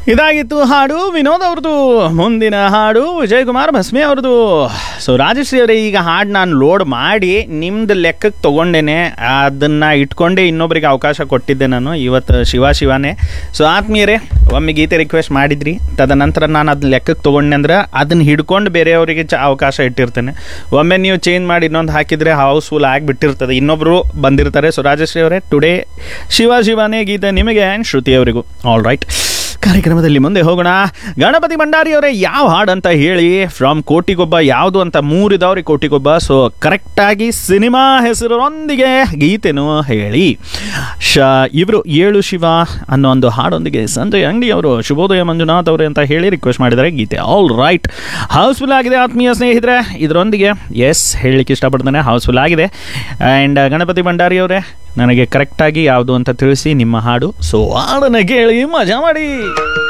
ಇದಾಗಿತ್ತು ಹಾಡು ವಿನೋದ್ ಅವ್ರದ್ದು ಮುಂದಿನ ಹಾಡು ವಿಜಯ್ ಕುಮಾರ್ ಭಸ್ಮೆ ಅವ್ರದ್ದು ಸೊ ರಾಜಶ್ರೀ ಅವರೇ ಈಗ ಹಾಡು ನಾನು ಲೋಡ್ ಮಾಡಿ ನಿಮ್ದು ಲೆಕ್ಕಕ್ಕೆ ತೊಗೊಂಡೇನೆ ಅದನ್ನು ಇಟ್ಕೊಂಡೇ ಇನ್ನೊಬ್ಬರಿಗೆ ಅವಕಾಶ ಕೊಟ್ಟಿದ್ದೆ ನಾನು ಇವತ್ತು ಶಿವ ಶಿವನೇ ಸೊ ಆತ್ಮೀಯರೇ ಒಮ್ಮೆ ಗೀತೆ ರಿಕ್ವೆಸ್ಟ್ ಮಾಡಿದ್ರಿ ತದನಂತರ ನಾನು ಅದನ್ನ ಲೆಕ್ಕಕ್ಕೆ ತೊಗೊಂಡೆ ಅಂದ್ರೆ ಅದನ್ನ ಹಿಡ್ಕೊಂಡು ಬೇರೆಯವರಿಗೆ ಚ ಅವಕಾಶ ಇಟ್ಟಿರ್ತೇನೆ ಒಮ್ಮೆ ನೀವು ಚೇಂಜ್ ಮಾಡಿ ಇನ್ನೊಂದು ಹಾಕಿದರೆ ಹೌಸ್ಫುಲ್ ಆಗಿಬಿಟ್ಟಿರ್ತದೆ ಇನ್ನೊಬ್ಬರು ಬಂದಿರ್ತಾರೆ ಸೊ ರಾಜಶ್ರೀ ಅವರೇ ಟುಡೇ ಶಿವ ಶಿವನೇ ಗೀತೆ ನಿಮಗೆ ಆ್ಯಂಡ್ ಶ್ರುತಿ ಅವರಿಗೂ ಆಲ್ ರೈಟ್ ಕಾರ್ಯಕ್ರಮದಲ್ಲಿ ಮುಂದೆ ಹೋಗೋಣ ಗಣಪತಿ ಭಂಡಾರಿ ಅವರೇ ಯಾವ ಹಾಡು ಅಂತ ಹೇಳಿ ಫ್ರಮ್ ಕೋಟಿಗೊಬ್ಬ ಯಾವುದು ಅಂತ ಮೂರಿದವ್ರಿಗೆ ಕೋಟಿಗೊಬ್ಬ ಸೊ ಕರೆಕ್ಟಾಗಿ ಸಿನಿಮಾ ಹೆಸರೊಂದಿಗೆ ಗೀತೆನೂ ಹೇಳಿ ಶ ಇವರು ಏಳು ಶಿವ ಅನ್ನೋ ಒಂದು ಹಾಡೊಂದಿಗೆ ಸಂಜಯ್ ಅಂಗಡಿ ಅವರು ಶುಭೋದಯ ಮಂಜುನಾಥ್ ಅವರೇ ಅಂತ ಹೇಳಿ ರಿಕ್ವೆಸ್ಟ್ ಮಾಡಿದ್ದಾರೆ ಗೀತೆ ಆಲ್ ರೈಟ್ ಹೌಸ್ಫುಲ್ ಆಗಿದೆ ಆತ್ಮೀಯ ಸ್ನೇಹಿತರೆ ಇದರೊಂದಿಗೆ ಎಸ್ ಹೇಳಲಿಕ್ಕೆ ಇಷ್ಟಪಡ್ತಾನೆ ಹೌಸ್ಫುಲ್ ಆಗಿದೆ ಆ್ಯಂಡ್ ಗಣಪತಿ ಭಂಡಾರಿ ಅವರೇ ನನಗೆ ಕರೆಕ್ಟಾಗಿ ಯಾವುದು ಅಂತ ತಿಳಿಸಿ ನಿಮ್ಮ ಹಾಡು ಸೊ ಹಾಡನ್ನು ಕೇಳಿ ಮಜಾ ಮಾಡಿ